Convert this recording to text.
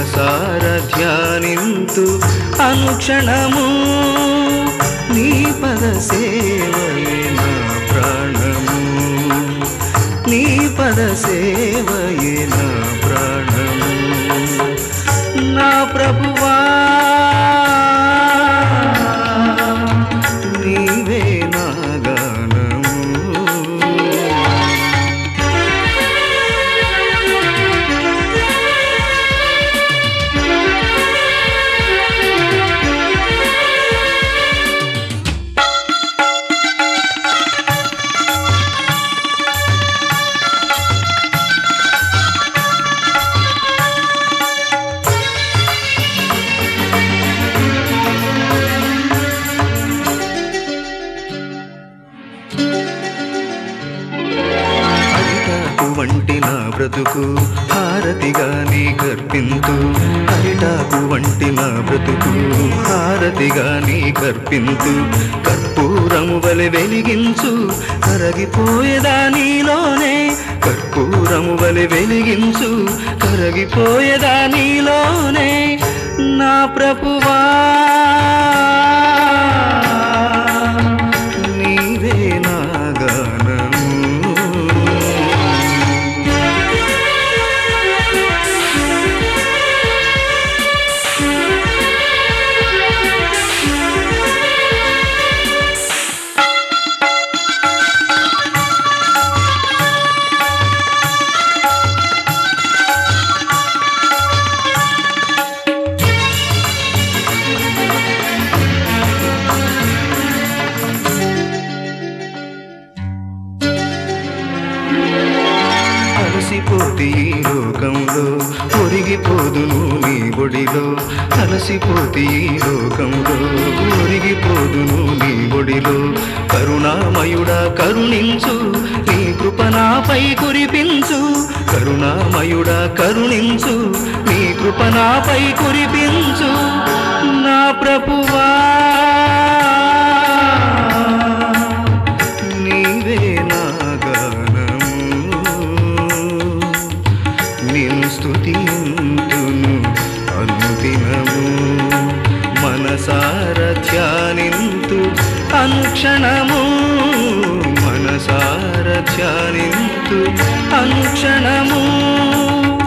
మనసార ధ్యానింతు అనుక్షణము నీ పద సేవయే నా ప్రాణము నీ పద సేవయే నా ప్రాణము నా ప్రభువా నీవే నా గానము అరిటాకు వంటి నా బ్రతుకు హారతిగా నీ కర్పింతు అరిటాకు వంటి నా బ్రతుకు హారతిగా నీ కర్పింతు కర్పూరము వలె వెలిగించు కరగిపోయేదా నీలోనే కర్పూరము వలె వెలిగించు కరగిపోయేదా నీలోనే నా ప్రభువా నీవే నా గానము అలసిపోతే ఈ లోకంలో ఒరిగిపోదును నీ ఒడిలో అలసిపోతే ఈ లోకంలో ఒరిగిపోదును నీ ఒడిలో కరుణామయుడా కరుణించు నీ కృప నాపై కురిపించు కరుణామయుడా కరుణించు నీ కృప నాపై కురిపించు నా ప్రభువా నీవే నా గానము నిన్ను స్తుతింతును అనుదినము మనసార ధ్యానింతు అనుక్షణము మనసార ధ్యానింతు అనుక్షణము